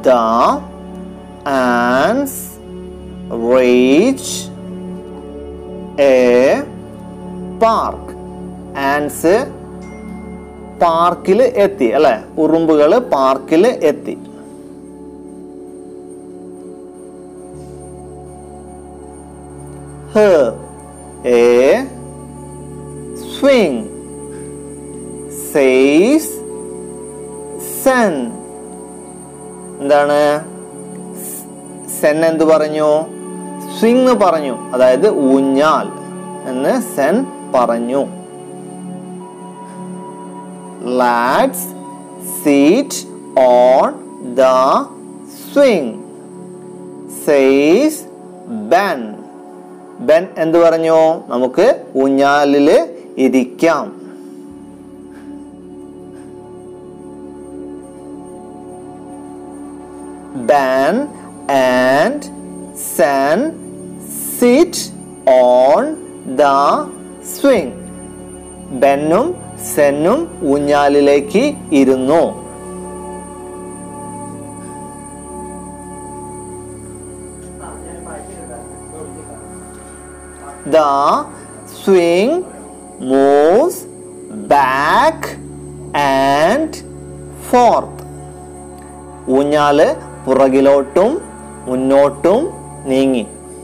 the ants reach a park ants പാർക്കിൽ എത്തി അല്ലെ ഉറുമ്പുകൾ പാർക്കിൽ എത്തി her a swing says sen എന്താണ് സെൻ എന്ത് പറഞ്ഞു സ്വിങ് പറഞ്ഞു അതായത് ഊഞ്ഞാൽ എന്ന് സെൻ പറഞ്ഞു let's sit on the swing says Ben Ben എന്ത് പറഞ്ഞു നമുക്ക് ഊഞ്ഞാലില് ഇരിക്കാം Ben and San sit on the swing. ബെന്നും സെന്നും ഊഞ്ഞാലിലേക്ക് ഇരുന്നു The swing moves back and forth. ഊഞ്ഞാല് പുറകിലോട്ടും മുന്നോട്ടും നീങ്ങി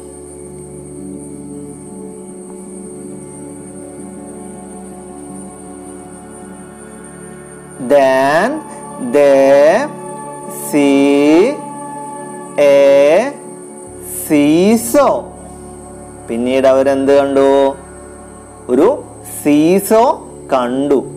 then they see a seesaw പിന്നീട് അവരെന്ത് കണ്ടു ഒരു സീസോ കണ്ടു